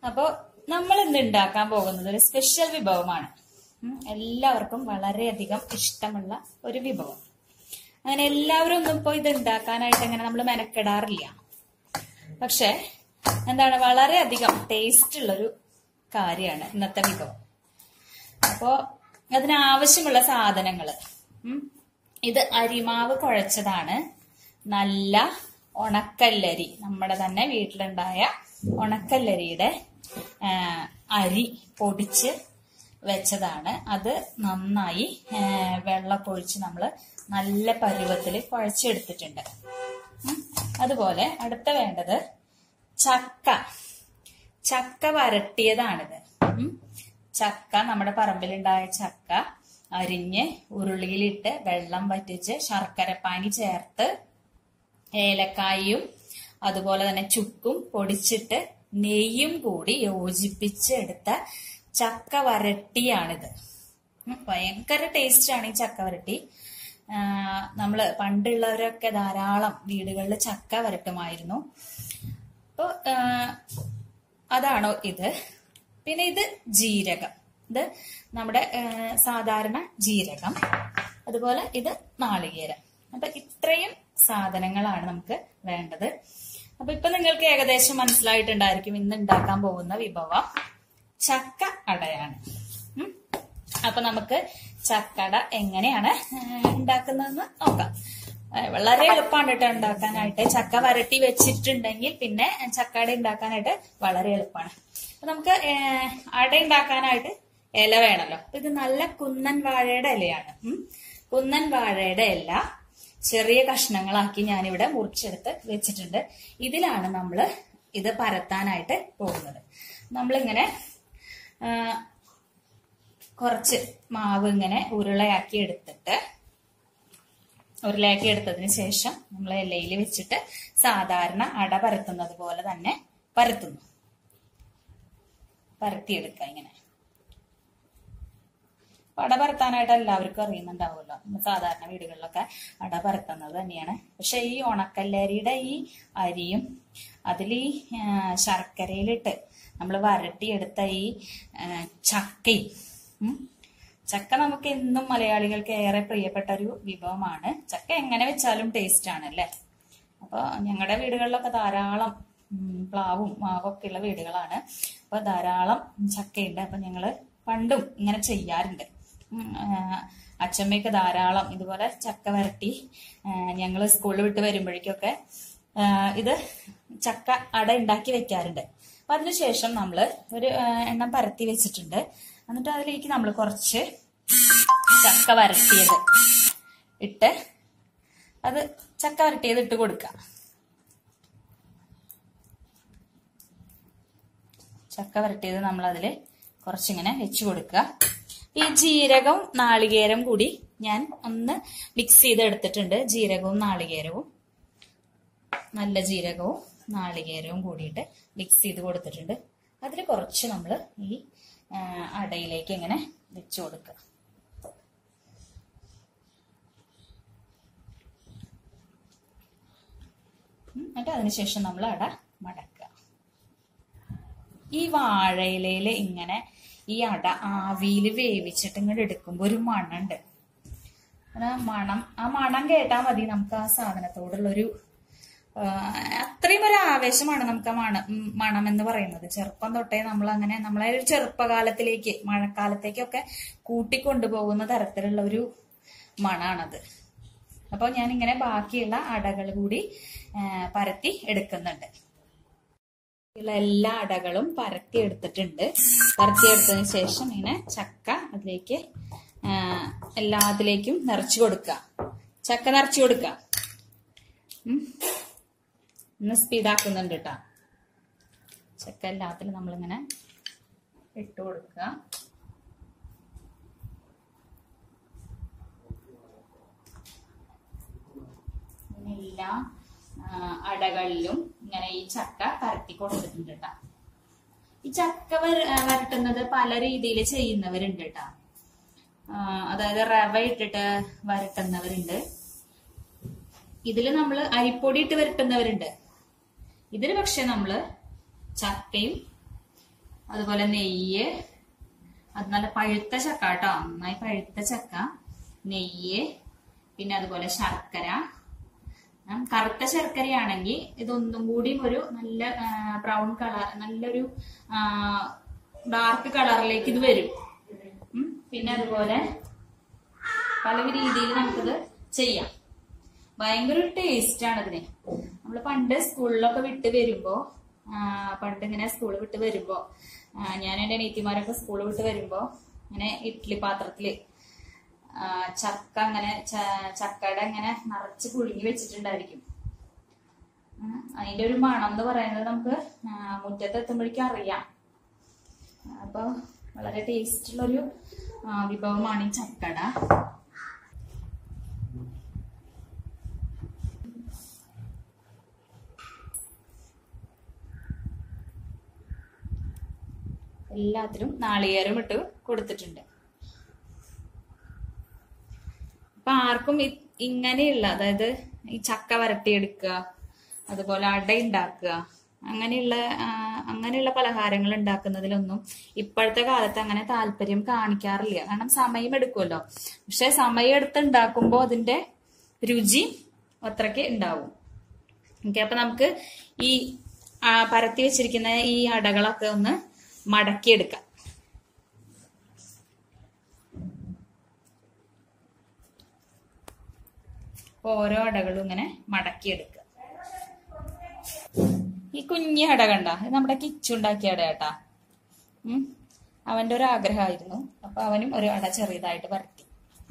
അപ്പോ നമ്മൾ ഇന്ന് ഉണ്ടാക്കാൻ പോകുന്നത് ഒരു സ്പെഷ്യൽ വിഭവമാണ് ഉം, എല്ലാവർക്കും വളരെയധികം ഇഷ്ടമുള്ള ഒരു വിഭവം അങ്ങനെ എല്ലാവരും ഒന്നും ഇപ്പൊ ഇത് ഉണ്ടാക്കാനായിട്ട് അങ്ങനെ നമ്മൾ മെനക്കെടാറില്ല പക്ഷെ എന്താണ് വളരെയധികം ടേസ്റ്റ് ഉള്ളൊരു കാര്യമാണ് ഇന്നത്തെ വിഭവം അപ്പോ അതിനാവശ്യമുള്ള സാധനങ്ങള് ഉം, ഇത് അരിമാവ് കുഴച്ചതാണ് നല്ല ഉണക്കല്ലരി നമ്മുടെ തന്നെ വീട്ടിലുണ്ടായ ഉണക്കല്ലരിയുടെ ആ, അരി പൊടിച്ച് വെച്ചതാണ് അത് നന്നായി ആ, വെള്ളമൊക്കെ ഒഴിച്ച് നമ്മൾ നല്ല പരുവത്തിൽ കുഴച്ചെടുത്തിട്ടുണ്ട് ഉം. അതുപോലെ അടുത്ത വേണ്ടത് ചക്ക ചക്ക വരട്ടിയതാണിത് ഉം. ചക്ക നമ്മുടെ പറമ്പിലുണ്ടായ ചക്ക അരിഞ്ഞ് ഉരുളിയിലിട്ട് വെള്ളം വറ്റിച്ച് ശർക്കരപ്പാനി ചേർത്ത് ഏലക്കായും അതുപോലെ തന്നെ ചുക്കും പൊടിച്ചിട്ട് നെയ്യും കൂടി യോജിപ്പിച്ച് എടുത്ത ചക്ക വരട്ടിയാണിത് ഉം, ഭയങ്കര ടേസ്റ്റാണ് ഈ ചക്ക വരട്ടി ആ, നമ്മള് പണ്ടുള്ളവരൊക്കെ ധാരാളം വീടുകളിൽ ചക്ക വരട്ടുമായിരുന്നു അപ്പൊ ആ, അതാണോ ഇത് പിന്നെ ഇത് ജീരകം ഇത് നമ്മുടെ ആ, സാധാരണ ജീരകം അതുപോലെ ഇത് നാളികേരം അപ്പൊ ഇത്രയും സാധനങ്ങളാണ് നമുക്ക് വേണ്ടത് അപ്പൊ ഇപ്പൊ നിങ്ങൾക്ക് ഏകദേശം മനസ്സിലായിട്ടുണ്ടായിരിക്കും ഇന്ന് ഉണ്ടാക്കാൻ പോകുന്ന വിഭവം ചക്ക അടയാണ് ഉം. അപ്പൊ നമുക്ക് ചക്കട എങ്ങനെയാണ് ആ, ഉണ്ടാക്കുന്നതെന്ന് നോക്കാം ആ, വളരെ എളുപ്പമാണ് കേട്ടോ ഉണ്ടാക്കാനായിട്ട് ചക്ക വരട്ടി വെച്ചിട്ടുണ്ടെങ്കിൽ പിന്നെ ചക്കട ഉണ്ടാക്കാനായിട്ട് വളരെ എളുപ്പമാണ് അപ്പൊ നമുക്ക് ഏ, അട ഉണ്ടാക്കാനായിട്ട് ഇല വേണമല്ലോ അപ്പൊ ഇത് നല്ല കുന്നൻ വാഴയുടെ ഇലയാണ് ഉം. കുന്നൻ വാഴയുടെ ഇല ചെറിയ കഷ്ണങ്ങളാക്കി ഞാനിവിടെ മുറിച്ചെടുത്ത് വെച്ചിട്ടുണ്ട് ഇതിലാണ് നമ്മൾ ഇത് പരത്താനായിട്ട് പോകുന്നത് നമ്മളിങ്ങനെ ആ, കുറച്ച് മാവ് ഇങ്ങനെ ഉരുളയാക്കി എടുത്തിട്ട് ഉരുളയാക്കി എടുത്തതിന് ശേഷം നമ്മൾ ഇലയിൽ വെച്ചിട്ട് സാധാരണ അട പരത്തുന്നത് പോലെ തന്നെ പരത്തുന്നു പരത്തിയെടുക്കുക ഇങ്ങനെ അട പരത്താനായിട്ട് എല്ലാവർക്കും അറിയുന്നുണ്ടാവുമല്ലോ നമ്മൾ സാധാരണ വീടുകളിലൊക്കെ അട പരത്തുന്നത് തന്നെയാണ് പക്ഷെ ഈ ഉണക്കല്ലരിയുടെ ഈ അരിയും അതിൽ ഈ ആ, ശർക്കരയിലിട്ട് നമ്മൾ വരട്ടിയെടുത്ത ഈ ആ, ചക്കയും ഉം, ചക്ക നമുക്ക് എന്നും മലയാളികൾക്ക് ഏറെ പ്രിയപ്പെട്ട ഒരു വിഭവമാണ് ചക്ക എങ്ങനെ വെച്ചാലും ടേസ്റ്റ് ആണ് അല്ലേ അപ്പൊ ഞങ്ങളുടെ വീടുകളിലൊക്കെ ധാരാളം ഉം, പ്ലാവും മാവൊക്കെ ഉള്ള വീടുകളാണ് അപ്പൊ ധാരാളം ചക്കയുണ്ട് അപ്പൊ ഞങ്ങള് പണ്ടും ഇങ്ങനെ ചെയ്യാറുണ്ട് ഉം, ആ, അച്ചമ്മയൊക്കെ ധാരാളം ഇതുപോലെ ചക്ക വരട്ടി ഞങ്ങൾ സ്കൂളിൽ വിട്ട് വരുമ്പോഴേക്കൊക്കെ ആ, ഇത് ചക്ക അട ഉണ്ടാക്കി വെക്കാറുണ്ട് അപ്പൊ അതിനുശേഷം നമ്മൾ ഒരു ആ, എണ്ണം പരത്തി വെച്ചിട്ടുണ്ട് എന്നിട്ട് അതിലേക്ക് നമ്മൾ കുറച്ച് ചക്ക വരട്ടിയത് ഇട്ട് അത് ചക്ക വരട്ടിയത് ഇട്ട് കൊടുക്കുക ചക്ക വരട്ടിയത് നമ്മൾ അതിൽ കുറച്ചിങ്ങനെ വെച്ചു കൊടുക്കുക ഈ ജീരകവും നാളികേരം കൂടി ഞാൻ ഒന്ന് മിക്സ് ചെയ്ത് എടുത്തിട്ടുണ്ട് ജീരകവും നാളികേരവും നല്ല ജീരകവും നാളികേരവും കൂടിയിട്ട് മിക്സ് ചെയ്ത് കൊടുത്തിട്ടുണ്ട് അതിൽ കുറച്ച് നമ്മൾ ഈ ആ, അടയിലേക്ക് ഇങ്ങനെ വെച്ചു കൊടുക്കുക ഉം, എന്നിട്ട് അതിനുശേഷം നമ്മൾ അട മടക്കുക ഈ വാഴയിലയില് ഇങ്ങനെ ഈ അട ആവിയിൽ വേവിച്ചിട്ട് ഇങ്ങോട്ട് എടുക്കുമ്പോൾ ഒരു മണുണ്ട് ആ മണം ആ മണം കേട്ടാൽ മതി നമുക്ക് ആ സാധനത്തോടുള്ളൊരു ആ, അത്രയും ഒരു ആവേശമാണ് നമുക്ക് ആ മണം ഉം, മണം എന്ന് പറയുന്നത് ചെറുപ്പം തൊട്ടേ നമ്മൾ അങ്ങനെ നമ്മളെ ഒരു ചെറുപ്പകാലത്തിലേക്ക് മഴക്കാലത്തേക്കൊക്കെ കൂട്ടിക്കൊണ്ടുപോകുന്ന തരത്തിലുള്ള ഒരു മണാണത് അപ്പോൾ ഞാൻ ഇങ്ങനെ ബാക്കിയുള്ള അടകൾ കൂടി ആ, പരത്തി എടുക്കുന്നുണ്ട് ഉള്ള എല്ലാ അടകളും പരത്തി എടുത്തിട്ടുണ്ട് പരത്തി എടുത്തതിന് ശേഷം ഇങ്ങനെ ചക്ക അതിലേക്ക് ആ, എല്ലാത്തിലേക്കും നിറച്ചു കൊടുക്കുക ചക്ക നിറച്ചു കൊടുക്കുക ഉം. ഒന്ന് സ്പീഡാക്കുന്നുണ്ട് കേട്ടോ ചക്ക എല്ലാത്തിലും നമ്മളിങ്ങനെ ഇട്ട് കൊടുക്കുക ഇങ്ങനെ എല്ലാ ആ, അടകളിലും ഇങ്ങനെ ഈ ചക്ക പരത്തി കൊടുത്തിട്ടുണ്ട് കേട്ടോ ഈ ചക്ക വര- ആ, വരട്ടുന്നത് പല രീതിയിൽ ചെയ്യുന്നവരുണ്ട് കേട്ടോ ആ, അതായത് റവ ഇട്ടിട്ട് വരട്ടുന്നവരുണ്ട് ഇതില് നമ്മൾ അരിപ്പൊടി ഇട്ട് വരട്ടുന്നവരുണ്ട് ഇതില് പക്ഷെ നമ്മള് ചക്കയും അതുപോലെ നെയ്യ് അത് നല്ല പഴുത്ത ചക്ക കേട്ടോ നന്നായി പഴുത്ത ചക്ക നെയ്യ് പിന്നെ അതുപോലെ ശർക്കര ഉം, കറുത്ത ശർക്കരയാണെങ്കിൽ ഇതൊന്നും കൂടിയും ഒരു നല്ല ബ്രൗൺ കളർ നല്ലൊരു ഡാർക്ക് കളറിലേക്ക് ഇത് വരും ഉം, പിന്നെ അതുപോലെ പല രീതിയിൽ നമുക്കിത് ചെയ്യാം ഭയങ്കര ഒരു ടേസ്റ്റ് ആണ് ഇതിന് നമ്മൾ പണ്ട് സ്കൂളിലൊക്കെ വിട്ട് വരുമ്പോ ആ, പണ്ട് ഇങ്ങനെ സ്കൂൾ വിട്ട് വരുമ്പോ ആ, ഞാൻ എന്റെ നീത്തിമാരൊക്കെ സ്കൂൾ വിട്ട് വരുമ്പോ ഇങ്ങനെ ഇഡ്ഡലി പാത്രത്തില് ആ, ചക്ക അങ്ങനെ ച- ചക്കയുടെ ഇങ്ങനെ നിറച്ച് പുഴുങ്ങി വെച്ചിട്ടുണ്ടായിരിക്കും ഉം, അതിന്റെ ഒരു മണം എന്ന് പറയുന്നത് നമുക്ക് ആ, മുറ്റത്ത് എത്തുമ്പോഴേക്കും അറിയാം അപ്പൊ വളരെ ടേസ്റ്റ് ഉള്ളൊരു ആ, വിഭവമാണ് ഈ ചക്കട എല്ലാത്തിലും നാളികേരം ഇട്ട് കൊടുത്തിട്ടുണ്ട് അപ്പൊ ആർക്കും ഇ- ഇങ്ങനെയുള്ള അതായത് ഈ ചക്ക വരട്ടിയെടുക്കുക അതുപോലെ അട ഉണ്ടാക്കുക അങ്ങനെയുള്ള ആ, അങ്ങനെയുള്ള പലഹാരങ്ങൾ ഉണ്ടാക്കുന്നതിലൊന്നും ഇപ്പോഴത്തെ കാലത്ത് അങ്ങനെ താല്പര്യം കാണിക്കാറില്ല കാരണം സമയം എടുക്കുമല്ലോ പക്ഷെ സമയം എടുത്ത് ഉണ്ടാക്കുമ്പോൾ അതിന്റെ രുചി അത്രയ്ക്ക് ഉണ്ടാവും ഓക്കെ അപ്പൊ നമുക്ക് ഈ ആ, പരത്തി വെച്ചിരിക്കുന്ന ഈ അടകളൊക്കെ ഒന്ന് മടക്കിയെടുക്കാം അപ്പൊ ഓരോ അടകളും ഇങ്ങനെ മടക്കിയെടുക്കുക ഈ കുഞ്ഞി അട കണ്ട ഇത് നമ്മുടെ കിച്ചുണ്ടാക്കിയ അട കേട്ടാ ഉം അവന്റെ ഒരു ആഗ്രഹമായിരുന്നു അപ്പൊ അവനും ഒരു അട ചെറിയതായിട്ട് പരത്തി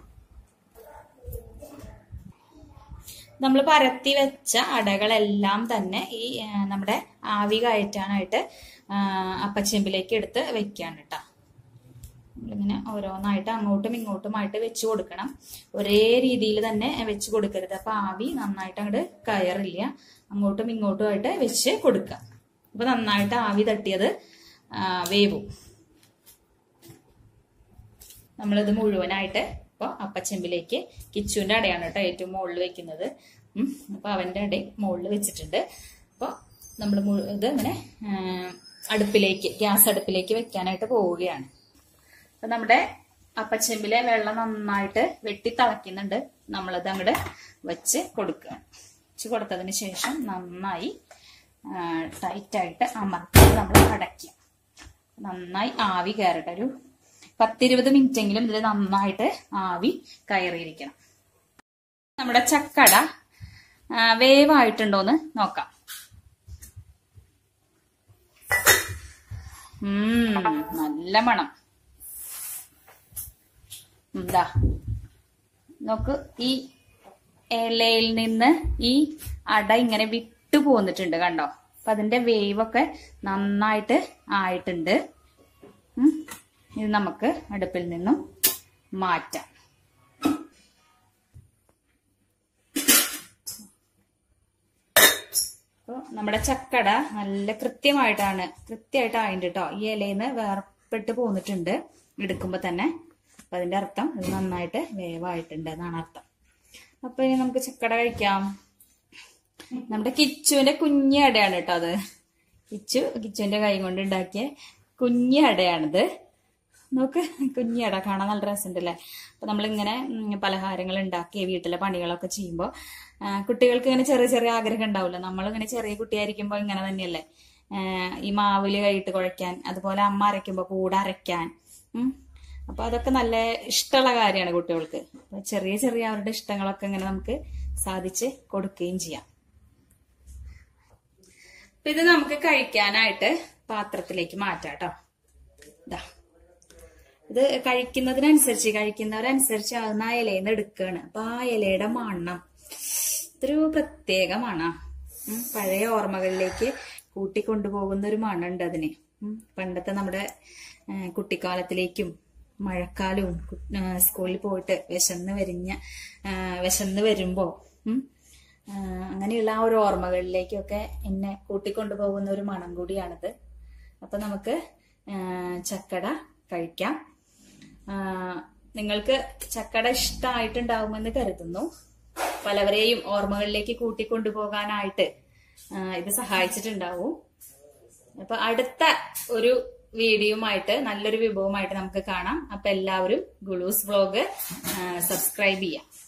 നമ്മൾ പരത്തി വെച്ച അടകളെല്ലാം തന്നെ ഈ ആ, നമ്മുടെ ആവി കയറ്റാനായിട്ട് ആ, അപ്പച്ചെമ്പിലേക്ക് എടുത്ത് വെക്കാണ് കേട്ടോ നമ്മളിങ്ങനെ ഓരോന്നായിട്ട് അങ്ങോട്ടും ഇങ്ങോട്ടുമായിട്ട് വെച്ച് കൊടുക്കണം ഒരേ രീതിയിൽ തന്നെ വെച്ച് കൊടുക്കരുത് അപ്പൊ ആവി നന്നായിട്ട് അങ്ങോട്ട് കയറില്ല അങ്ങോട്ടും ഇങ്ങോട്ടുമായിട്ട് വെച്ച് കൊടുക്കുക അപ്പൊ നന്നായിട്ട് ആവി തട്ടിയത് ആ, വേവും നമ്മളിത് മുഴുവനായിട്ട് ഇപ്പോൾ അപ്പച്ചെമ്പിലേക്ക് കിച്ചുവിന്റെ അടയാണ് കേട്ടോ ഏറ്റവും മുകളിൽ വെക്കുന്നത് ഉം. അപ്പൊ അവന്റെ അട മുകളിൽ വെച്ചിട്ടുണ്ട് അപ്പോൾ നമ്മൾ ഇത് ഇങ്ങനെ ആ, അടുപ്പിലേക്ക് ഗ്യാസ് അടുപ്പിലേക്ക് വെക്കാനായിട്ട് പോവുകയാണ് അപ്പൊ നമ്മുടെ അപ്പച്ചെമ്പിലെ വെള്ളം നന്നായിട്ട് വെട്ടി തിളയ്ക്കുന്നുണ്ട് നമ്മളത് അങ്ങോട്ട് വെച്ച് കൊടുക്കുക വെച്ച് കൊടുത്തതിന് ശേഷം നന്നായി ടൈറ്റായിട്ട് അമർത്തി നമ്മൾ അടയ്ക്കുക നന്നായി ആവി കയറട്ടെ ഒരു പത്തിരുപത് മിനിറ്റ് എങ്കിലും ഇതിൽ നന്നായിട്ട് ആവി കയറിയിരിക്കണം നമ്മുടെ ചക്കട ആ, വേവായിട്ടുണ്ടോന്ന് നോക്കാം ഉം നല്ല മണം എന്താ നോക്ക് ഈ ഇലയിൽ നിന്ന് ഈ അട ഇങ്ങനെ വിട്ടു പോന്നിട്ടുണ്ട് കണ്ടോ അപ്പൊ അതിന്റെ വേവൊക്കെ നന്നായിട്ട് ആയിട്ടുണ്ട് ഉം. ഇത് നമുക്ക് അടുപ്പിൽ നിന്നും മാറ്റാം അപ്പൊ നമ്മുടെ ചക്കട നല്ല കൃത്യമായിട്ടാണ് കൃത്യമായിട്ട് ആയിട്ടുണ്ട് കേട്ടോ ഈ ഇലയിൽ നിന്ന് വേർപെട്ട് പോന്നിട്ടുണ്ട് എടുക്കുമ്പോ തന്നെ അപ്പൊ അതിന്റെ അർത്ഥം ഇത് നന്നായിട്ട് വേവായിട്ടുണ്ട് എന്നാണ് അർത്ഥം അപ്പൊ ഇനി നമുക്ക് ചക്കട കഴിക്കാം നമ്മുടെ കിച്ചുവിന്റെ കുഞ്ഞി അടയാണ് കേട്ടോ അത് കിച്ചു കിച്ചുവിന്റെ കൈ കൊണ്ട് ഉണ്ടാക്കിയ കുഞ്ഞി അടയാണിത് നോക്ക് കുഞ്ഞി അട കാണാൻ നല്ല രസമുണ്ടല്ലേ അപ്പൊ നമ്മളിങ്ങനെ ഉം, പലഹാരങ്ങൾ ഉണ്ടാക്കി വീട്ടിലെ പണികളൊക്കെ ചെയ്യുമ്പോൾ കുട്ടികൾക്ക് ഇങ്ങനെ ചെറിയ ചെറിയ ആഗ്രഹം ഉണ്ടാവില്ല നമ്മളിങ്ങനെ ചെറിയ കുട്ടിയായിരിക്കുമ്പോൾ ഇങ്ങനെ തന്നെയല്ലേ ആ, ഈ മാവില് കൈയിട്ട് കുഴയ്ക്കാൻ അതുപോലെ അമ്മ അരയ്ക്കുമ്പോൾ കൂടെ അരയ്ക്കാൻ ഉം. അപ്പൊ അതൊക്കെ നല്ല ഇഷ്ടമുള്ള കാര്യമാണ് കുട്ടികൾക്ക് അപ്പൊ ചെറിയ ചെറിയ അവരുടെ ഇഷ്ടങ്ങളൊക്കെ ഇങ്ങനെ നമുക്ക് സാധിച്ച് കൊടുക്കുകയും ചെയ്യാം അപ്പൊ ഇത് നമുക്ക് കഴിക്കാനായിട്ട് പാത്രത്തിലേക്ക് മാറ്റാം കേട്ടോ ഇതാ ഇത് കഴിക്കുന്നതിനനുസരിച്ച് കഴിക്കുന്നവരനുസരിച്ച് അതൊന്ന് ആ ഇലയിൽ നിന്ന് എടുക്കുകയാണ് അപ്പൊ ആ ഇലയുടെ മണം ഇതൊരു പ്രത്യേക മണാ ഉം, പഴയ ഓർമ്മകളിലേക്ക് കൂട്ടിക്കൊണ്ടുപോകുന്ന ഒരു മണമുണ്ട് അതിന് ഉം, പണ്ടത്തെ നമ്മുടെ ആ, കുട്ടിക്കാലത്തിലേക്കും മഴക്കാലവും കു- ആ, സ്കൂളിൽ പോയിട്ട് വിശന്ന് വരിഞ്ഞ ആ, വിശന്ന് വരുമ്പോ ഉം, ആ, അങ്ങനെയുള്ള ആ ഒരു ഓർമ്മകളിലേക്കൊക്കെ എന്നെ കൂട്ടിക്കൊണ്ടുപോകുന്ന ഒരു മണം കൂടിയാണിത് അപ്പൊ നമുക്ക് ആ, ചക്കട കഴിക്കാം ആ, നിങ്ങൾക്ക് ചക്കട ഇഷ്ടമായിട്ടുണ്ടാവുമെന്ന് കരുതുന്നു പലവരെയും ഓർമ്മകളിലേക്ക് കൂട്ടിക്കൊണ്ടുപോകാനായിട്ട് ആ, ഇത് സഹായിച്ചിട്ടുണ്ടാവും അപ്പൊ അടുത്ത ഒരു വീഡിയോയുമായിട്ട് നല്ലൊരു വിഭവമായിട്ട് നമുക്ക് കാണാം അപ്പൊ എല്ലാവരും ഗുളൂസ് വ്ലോഗ് സബ്സ്ക്രൈബ് ചെയ്യാം